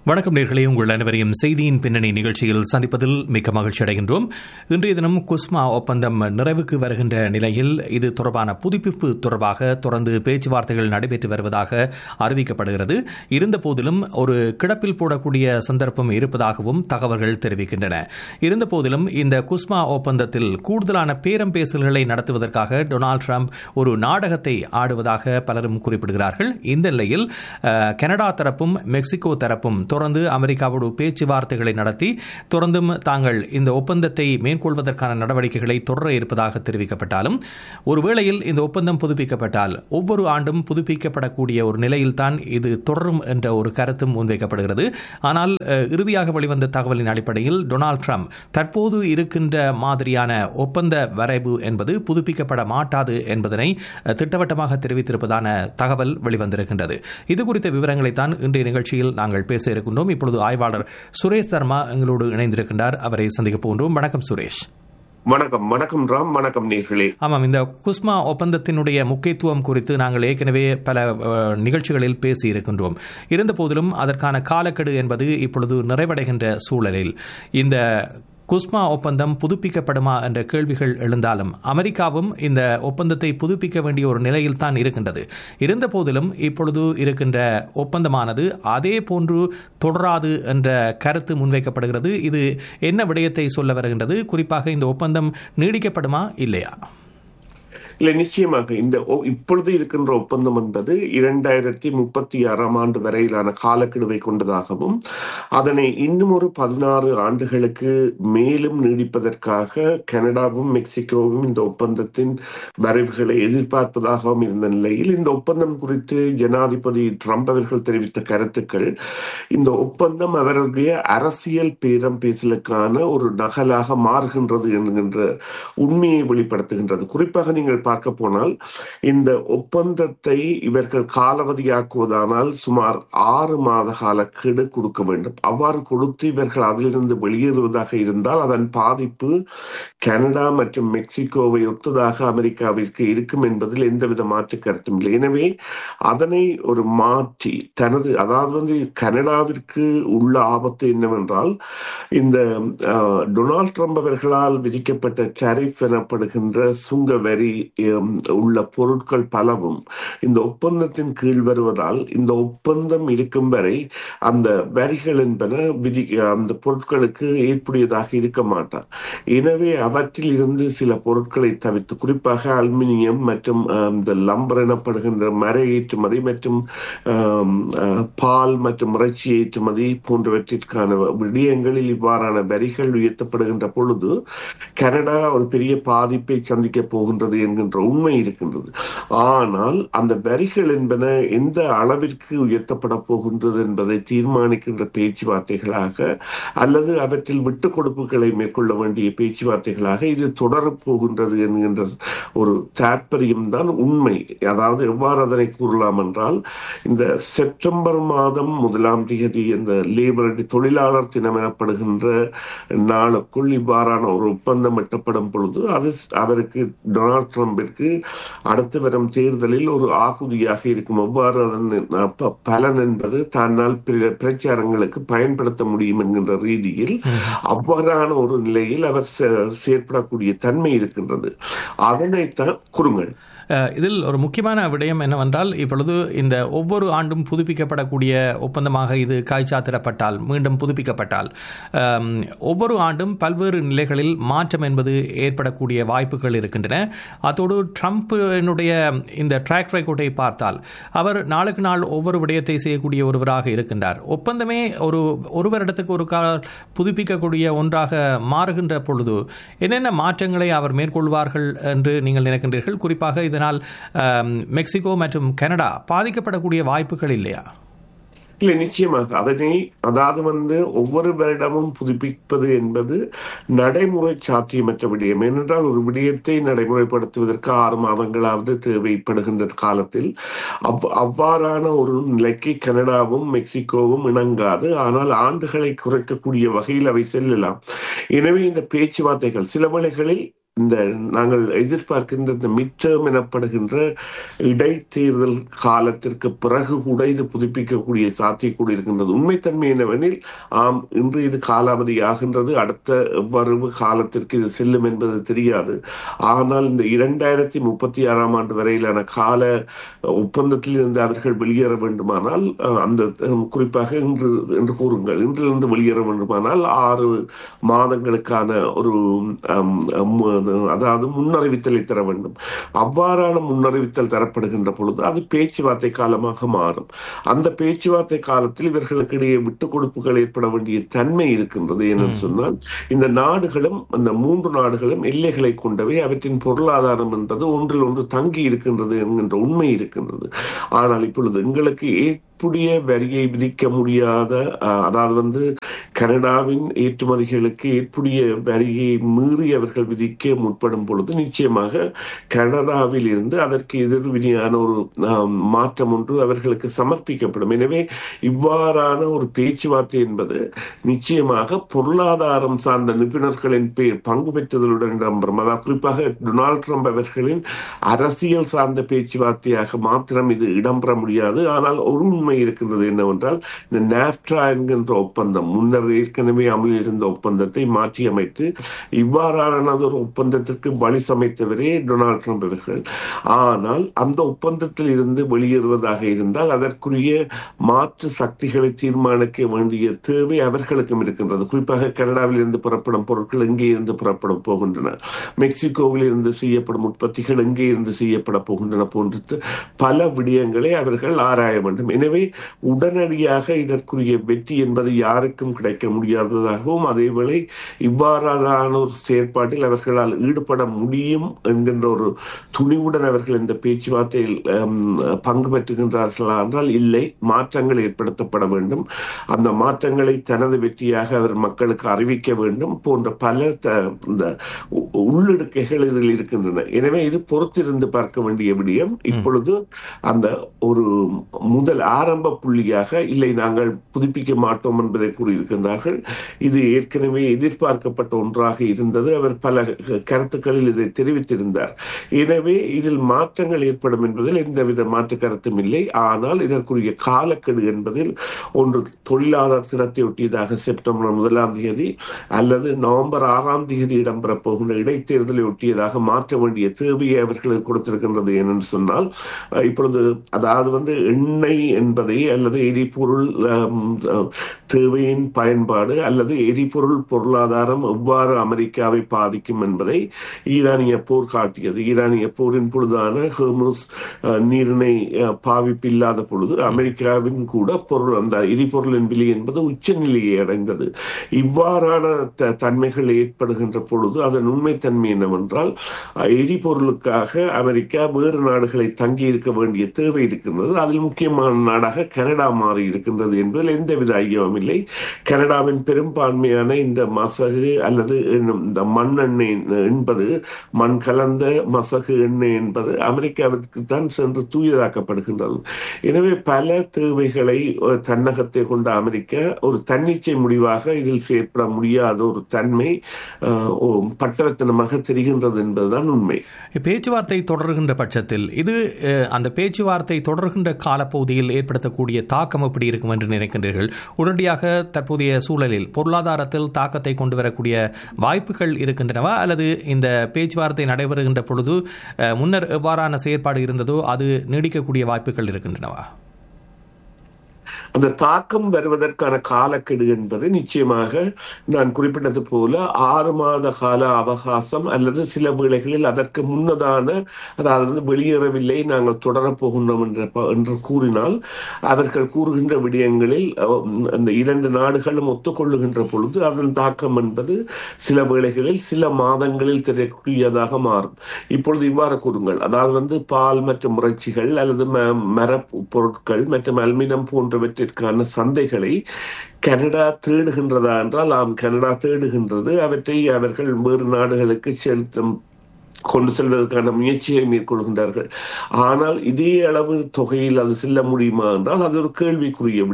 வணக்கம் நேர்களே உங்கள் அனைவரையும் செய்தியின் பின்னணி நிகழ்ச்சியில் சந்திப்பதில் மிக்க மகிழ்ச்சி அடைகின்றோம் இன்றைய தினம் குஸ்மா ஒப்பந்தம் நிறைவுக்கு வருகின்ற நிலையில் இது தொடர்பான புதுப்பிப்பு தொடர்பாக தொடர்ந்து பேச்சுவார்த்தைகள் நடைபெற்று வருவதாக அறிவிக்கப்படுகிறது இருந்தபோதிலும் ஒரு கிடப்பில் போடக்கூடிய சந்தர்ப்பம் இருப்பதாகவும் தகவல்கள் தெரிவிக்கின்றன இருந்தபோதிலும் இந்த குஸ்மா ஒப்பந்தத்தில் கூடுதலான பேரம் பேசல்களை நடத்துவதற்காக டொனால்டு ட்ரம்ப் ஒரு நாடகத்தை ஆடுவதாக பலரும் குறிப்பிடுகிறார்கள் இந்த நிலையில் அஹ், கனடா தரப்பும் மெக்சிகோ தரப்பும் தொடர்ந்து அமெரிக்காவோடு பேச்சுவார்த்தைகளை நடத்தி தொடர்ந்தும் தாங்கள் இந்த ஒப்பந்தத்தை மேற்கொள்வதற்கான நடவடிக்கைகளை தொடர இருப்பதாக தெரிவிக்கப்பட்டாலும் ஒருவேளையில் இந்த ஒப்பந்தம் புதுப்பிக்கப்பட்டால் ஒவ்வொரு ஆண்டும் புதுப்பிக்கப்படக்கூடிய ஒரு நிலையில்தான் இது தொடரும் என்ற ஒரு கருத்தும் முன்வைக்கப்படுகிறது ஆனால் அஹ், இறுதியாக வெளிவந்த தகவலின் அடிப்படையில் டொனால்ட் ட்ரம்ப் தற்போது இருக்கின்ற மாதிரியான ஒப்பந்த வரைவு என்பது புதுப்பிக்கப்பட மாட்டாது என்பதனை அஹ், திட்டவட்டமாக தெரிவித்திருப்பதான தகவல் வெளிவந்திருக்கின்றது இது குறித்த விவரங்களைத்தான் இன்றைய நிகழ்ச்சியில் நாங்கள் பேச இருக்கின்றோம் இப்பொழுது ஆய்வாளர் சுரேஷ் சர்மா எங்களோடு இணைந்திருக்கின்றார் அவரை சந்திக்கப் போகின்றோம் வணக்கம் சுரேஷ் வணக்கம் வணக்கம் ராம் வணக்கம் நேர்களே ஆமாம் இந்த குஸ்மா ஒப்பந்தத்தினுடைய முக்கியத்துவம் குறித்து நாங்கள் ஏற்கனவே பல அஹ், நிகழ்ச்சிகளில் பேசி இருக்கின்றோம் இருந்தபோதிலும் அதற்கான காலக்கெடு என்பது இப்பொழுது நிறைவடைகின்ற சூழலில் இந்த குஸ்மா ஒப்பந்தம் புதுப்பிக்கப்படுமா என்ற கேள்விகள் எழுந்தாலும் அமெரிக்காவும் இந்த ஒப்பந்தத்தை புதுப்பிக்க வேண்டிய ஒரு நிலையில் தான் இருக்கின்றது இருந்தபோதிலும் இப்பொழுது இருக்கின்ற ஒப்பந்தமானது அதே போன்று தொடராது என்ற கருத்து முன்வைக்கப்படுகிறது இது என்ன விடயத்தை சொல்ல வருகின்றது குறிப்பாக இந்த ஒப்பந்தம் நீடிக்கப்படுமா இல்லையா இல்ல நிச்சயமாக இந்த ஒ- இப்பொழுது இருக்கின்ற ஒப்பந்தம் என்பது இரண்டாயிரத்தி முப்பத்தி ஆறாம் ஆண்டு வரையிலான காலக்கெடுவை கொண்டதாகவும் அதனை இன்னும் ஒரு பதினாறு ஆண்டுகளுக்கு மேலும் நீடிப்பதற்காக கனடாவும் மெக்சிகோவும் இந்த ஒப்பந்தத்தின் வரைவுகளை எதிர்பார்ப்பதாகவும் இருந்த நிலையில் இந்த ஒப்பந்தம் குறித்து ஜனாதிபதி ட்ரம்ப் அவர்கள் தெரிவித்த கருத்துக்கள் இந்த ஒப்பந்தம் அவருடைய அரசியல் பேரம் பேசலுக்கான ஒரு நகலாக மாறுகின்றது என்கின்ற உண்மையை வெளிப்படுத்துகின்றது குறிப்பாக நீங்கள் பார்க்க போனால் இந்த ஒப்பந்தத்தை இவர்கள் காலாவதியாக்குவதானால் சுமார் ஆறு மாத கால கெடு கொடுக்க வேண்டும் அவ்வாறு கொடுத்து இவர்கள் அதிலிருந்து வெளியேறுவதாக இருந்தால் அதன் பாதிப்பு கனடா மற்றும் மெக்சிகோவை ஒத்ததாக அமெரிக்காவிற்கு இருக்கும் என்பதில் எந்தவித மாற்று கருத்தும் இல்லை எனவே அதனை ஒரு மாற்றி தனது அதாவது வந்து கனடாவிற்கு உள்ள ஆபத்து என்னவென்றால் இந்த அஹ், டொனால்ட் ட்ரம்ப் அவர்களால் விதிக்கப்பட்ட டரிஃப் எனப்படுகின்ற சுங்க வரி ஹம், உள்ள பொருட்கள் பலவும் இந்த ஒப்பந்தத்தின் கீழ் வருவதால் இந்த ஒப்பந்தம் இருக்கும் வரை அந்த வரிகள் என்பன விதி அந்த பொருட்களுக்கு ஏற்புடையதாக இருக்க மாட்டார் எனவே அவற்றில் இருந்து சில பொருட்களை தவிர்த்து குறிப்பாக அலுமினியம் மற்றும் அஹ், இந்த லம்பர் எனப்படுகின்ற மர ஏற்றுமதி மற்றும் ஆம், அஹ், பால் மற்றும் இறைச்சி ஏற்றுமதி போன்றவற்றிற்கான விடயங்களில் இவ்வாறான வரிகள் உயர்த்தப்படுகின்ற பொழுது கனடா ஒரு பெரிய பாதிப்பை சந்திக்க போகின்றது என்கின்ற உண்மை இருக்கின்றது ஆனால் அந்த வரிகள் என்பன எந்த அளவிற்கு உயர்த்தப்பட போகின்றது என்பதை தீர்மானிக்கின்ற பேச்சுவார்த்தைகளாக அல்லது அவற்றில் விட்டுக் கொடுப்புகளை மேற்கொள்ள வேண்டிய பேச்சுவார்த்தைகளாக இது தொடரப் போகின்றது என்கின்ற ஒரு தாற்பயம் தான் உண்மை அதாவது எவ்வாறு அதனை கூறலாம் என்றால் இந்த செப்டம்பர் மாதம் முதலாம் தேதி இந்த லேபர் டே தொழிலாளர் தினம் எனப்படுகின்ற நாளுக்குள் இவ்வாறான ஒரு ஒப்பந்தம் எட்டப்படும் பொழுது அது அவருக்கு டொனால்ட் ட்ரம்பிற்கு அடுத்து வரும் தேர்தலில் ஒரு ஆகுதியாக இருக்கும் எவ்வாறு அதன் ப- பலன் என்பது தன்னால் பிர- பிரச்சாரங்களுக்கு பயன்படுத்த முடியும் என்கின்ற ரீதியில் அவ்வாறான ஒரு நிலையில் அவர் செ- செயற்படக்கூடிய தன்மை இருக்கின்றது அதனைத்தான் குறுங்கள் அஹ், இதில் ஒரு முக்கியமான விடயம் என்னவென்றால் இப்பொழுது இந்த ஒவ்வொரு ஆண்டும் புதுப்பிக்கப்படக்கூடிய ஒப்பந்தமாக இது காய்ச்சாத்திடப்பட்டால் மீண்டும் புதுப்பிக்கப்பட்டால் அம், ஒவ்வொரு ஆண்டும் பல்வேறு நிலைகளில் மாற்றம் என்பது ஏற்படக்கூடிய வாய்ப்புகள் இருக்கின்றன அதோடு ட்ரம்ப்பினுடைய இந்த ட்ராக் ரெக்கார்டை பார்த்தால் அவர் நாளுக்கு நாள் ஒவ்வொரு விடயத்தை செய்யக்கூடிய ஒருவராக இருக்கின்றார் ஒப்பந்தமே ஒரு ஒரு வருடத்துக்கு ஒரு கால புதுப்பிக்கக்கூடிய ஒன்றாக மாறுகின்ற பொழுது என்னென்ன மாற்றங்களை அவர் மேற்கொள்வார்கள் என்று நீங்கள் நினைக்கின்றீர்கள் குறிப்பாக இதனால் அம், மெக்சிகோ மற்றும் கனடா பாதிக்கப்படக்கூடிய வாய்ப்புகள் இல்லையா இல்லை நிச்சயமாக அதனை அதாவது வந்து ஒவ்வொரு வருடமும் புதுப்பிப்பது என்பது நடைமுறை சாத்தியமற்ற விடயம் ஏனென்றால் ஒரு விடயத்தை நடைமுறைப்படுத்துவதற்கு ஆறு மாதங்களாவது தேவைப்படுகின்ற காலத்தில் அவ் அவ்வாறான ஒரு நிலைக்கு கனடாவும் மெக்சிகோவும் இணங்காது ஆனால் ஆண்டுகளை குறைக்கக்கூடிய வகையில் அவை செல்லலாம் எனவே இந்த பேச்சுவார்த்தைகள் சில வேளைகளில் இந்த நாங்கள் எதிர்பார்க்கின்ற இந்த மிட்டம் எனப்படுகின்ற இடைத்தேர்தல் காலத்திற்கு பிறகு கூட இது புதுப்பிக்கக்கூடிய சாத்தியக்கூட இருக்கின்றது உண்மைத்தன்மை என்னவெனில் ஆம் இன்று இது காலாவதி ஆகின்றது அடுத்த எவ்வளவு காலத்திற்கு இது செல்லும் என்பது தெரியாது ஆனால் இந்த இரண்டாயிரத்தி முப்பத்தி ஆறாம் ஆண்டு வரையிலான கால ஒப்பந்தத்தில் இருந்து அவர்கள் வெளியேற வேண்டுமானால் அஹ், அந்த அஹ், குறிப்பாக இன்று என்று கூறுங்கள் இன்றிலிருந்து வெளியேற வேண்டுமானால் ஆறு மாதங்களுக்கான ஒரு அம், அம், அதாவது முன்னறிவித்தலை தர வேண்டும் அவ்வாறான முன்னறிவித்தல் தரப்படுகின்ற பொழுது அது பேச்சுவார்த்தை காலமாக மாறும் அந்த பேச்சுவார்த்தை காலத்தில் இவர்களுக்கு இடையே விட்டுக் கொடுப்புகள் ஏற்பட வேண்டிய தன்மை இருக்கின்றது ஏனென்று சொன்னால் இந்த நாடுகளும் அந்த மூன்று நாடுகளும் எல்லைகளை கொண்டவை அவற்றின் பொருளாதாரம் என்பது ஒன்றில் ஒன்று தங்கி இருக்கின்றது என்கின்ற உண்மை இருக்கின்றது ஆனால் இப்பொழுது எங்களுக்கு ஏற்புடைய வரியை விதிக்க முடியாத அஹ், அதாவது வந்து கனடாவின் ஏற்றுமதிகளுக்கு ஏற்புடைய வரியை மீறி அவர்கள் விதிக்க முற்படும் பொழுது நிச்சயமாக கனடாவில் இருந்து அதற்கு எதிர்வினையான ஒரு ஆம், மாற்றம் ஒன்று அவர்களுக்கு சமர்ப்பிக்கப்படும் எனவே இவ்வாறான ஒரு பேச்சுவார்த்தை என்பது நிச்சயமாக பொருளாதாரம் சார்ந்த நிபுணர்களின் பே- பங்கு பெற்றதுடன் இடம்பெறும் அதாவது குறிப்பாக டொனால்ட் ட்ரம்ப் அவர்களின் அரசியல் சார்ந்த பேச்சுவார்த்தையாக மாத்திரம் இது இடம்பெற முடியாது ஆனால் ஒரு உண்மை இருக்கின்றது என்னவென்றால் இந்த நாப்டா என்கின்ற ஒப்பந்தம் முன்னர் ஏற்கனவே அமலில் இருந்த ஒப்பந்தத்தை மாற்றியமைத்து இவ்வாறான ஒரு ஒப்பந்தத்திற்கு வழி சமைத்தவரே டொனால்ட் ட்ரம்ப் அவர்கள் ஆனால் அந்த ஒப்பந்தத்தில் இருந்து வெளியேறுவதாக இருந்தால் அதற்குரிய மாற்று சக்திகளை தீர்மானிக்க வேண்டிய தேவை அவர்களுக்கும் இருக்கின்றது குறிப்பாக கனடாவில் இருந்து புறப்படும் பொருட்கள் எங்கே இருந்து புறப்பட போகின்றன மெக்சிகோவில் இருந்து செய்யப்படும் உற்பத்திகள் எங்கே இருந்து செய்யப்பட போகின்றன போன்ற பல விடயங்களை அவர்கள் ஆராய வேண்டும் எனவே உடனடியாக இதற்குரிய வெற்றி என்பது யாருக்கும் கிடைக்க முடியாததாகவும் அதேவேளை இவ்வாறான ஒரு செயற்பாட்டில் அவர்களால் ஈடுபட முடியும் என்கின்ற ஒரு துணிவுடன் அவர்கள் இந்த பேச்சுவார்த்தையில் ஹம், பங்கு பெற்றுகின்றார்களா என்றால் இல்லை மாற்றங்கள் ஏற்படுத்தப்பட வேண்டும் அந்த மாற்றங்களை தனது வெற்றியாக அவர் மக்களுக்கு அறிவிக்க வேண்டும் போன்ற பல த- இந்த உ- உள்ளிடுக்கைகள் இதில் இருக்கின்றன எனவே இது பொறுத்திருந்து பார்க்க வேண்டிய விடயம் இப்பொழுது அந்த ஒரு முதல் ஆரம்ப புள்ளியாக இல்லை நாங்கள் புதுப்பிக்க மாட்டோம் என்பதை கூறியிருக்கின்றார்கள் இது ஏற்கனவே எதிர்பார்க்கப்பட்ட ஒன்றாக இருந்தது அவர் பல கருத்துக்களில் இதை தெரிவித்திருந்தார் எனவே இதில் மாற்றங்கள் ஏற்படும் என்பதில் எந்தவித மாற்று கருத்தும் இல்லை ஆனால் இதற்குரிய காலக்கெடு என்பதில் ஒன்று தொழிலாளர் தினத்தை ஒட்டியதாக செப்டம்பர் முதலாம் தேதி அல்லது நவம்பர் ஆறாம் தேதி இடம்பெறப் போகின்ற இடைத்தேர்தலை ஒட்டியதாக மாற்ற வேண்டிய தேவையை அவர்களுக்கு கொடுத்திருக்கின்றது ஏனென்று சொன்னால் அஹ், இப்பொழுது அதாவது வந்து எண்ணெய் என்பதை அல்லது எரிபொருள் அம், அஹ், தேவையின் பயன்பாடு அல்லது எரிபொருள் பொருளாதாரம் எவ்வாறு அமெரிக்காவை பாதிக்கும் என்பதை ஈரானிய போர் காட்டியது ஈரானிய போரின் பொழுதான ஹெர்முஸ் அஹ், நீரிணை அஹ், பாவிப்பு இல்லாத பொழுது அமெரிக்காவின் கூட பொருள் அந்த எரிபொருளின் விலை என்பது உச்சநிலையை அடைந்தது இவ்வாறான த- தன்மைகள் ஏற்படுகின்ற பொழுது அதன் உண்மைத்தன்மை என்னவென்றால் அஹ், எரிபொருளுக்காக அமெரிக்கா வேறு நாடுகளை தங்கி இருக்க வேண்டிய தேவை இருக்கின்றது அதில் முக்கியமான நாடாக கனடா மாறி இருக்கின்றது என்பதில் எந்தவித ஐயமும் இல்லை கனடாவின் பெரும்பான்மையான இந்த மசகு அல்லது என்னும் இந்த மண்ணெண்ணெய் என்பது மண் கலந்த மசகு எண்ணெய் என்பது அமெரிக்காவிற்கு தான் சென்று தூயதாக்கப்படுகின்றது எனவே பல தேவைகளை அஹ், தன்னகத்தை கொண்ட அமெரிக்கா ஒரு தன்னிச்சை முடிவாக இதில் செயற்பட முடியாத ஒரு தன்மை அஹ், ஓ, பட்டரத்தனமாக தெரிகின்றது என்பதுதான் உண்மை பேச்சுவார்த்தை தொடர்கின்ற பட்சத்தில் இது அஹ், அந்த பேச்சுவார்த்தை தொடர்கின்ற காலப்பகுதியில் ஏற்படுத்தக்கூடிய தாக்கம் எப்படி இருக்கும் என்று நினைக்கின்றீர்கள் உடனடியாக தற்போதைய சூழலில் பொருளாதாரத்தில் தாக்கத்தை கொண்டு வரக்கூடிய வாய்ப்புகள் இருக்கின்றனவா அல்லது இந்த பேச்சுவார்த்தை நடைபெறுகின்ற பொழுது அஹ், முன்னர் எவ்வாறான செயற்பாடு இருந்ததோ அது நீடிக்கக்கூடிய வாய்ப்புகள் இருக்கின்றனவா அந்த தாக்கம் வருவதற்கான காலக்கெடு என்பது நிச்சயமாக நான் குறிப்பிட்டது போல ஆறு மாத கால அவகாசம் அல்லது சில வேளைகளில் அதற்கு முன்னதான அதாவது வந்து வெளியேறவில்லை நாங்கள் தொடரப் போகின்றோம் என்ற ப- என்று கூறினால் அவர்கள் கூறுகின்ற விடயங்களில் அஹ், அந்த இரண்டு நாடுகளும் ஒத்துக்கொள்ளுகின்ற பொழுது அதன் தாக்கம் என்பது சில வேளைகளில் சில மாதங்களில் தெரியக்கூடியதாக மாறும் இப்பொழுது இவ்வாறு கூறுங்கள் அதாவது வந்து பால் மற்றும் இறைச்சிகள் அல்லது ம- மரப் பொருட்கள் மற்றும் அலுமினியம் போன்றவற்றிற்கான சந்தைகளை கனடா தேடுகின்றதா என்றால் ஆம் கனடா தேடுகின்றது அவற்றை அவர்கள் வேறு நாடுகளுக்கு செலுத்தும் கொண்டு செல்வதற்கான முயற்சியை மேற்கொள்கின்றார்கள் ஆனால் இதே அளவு தொகையில் அது செல்ல முடியுமா என்றால் அது ஒரு கேள்விக்குரிய விடயம்.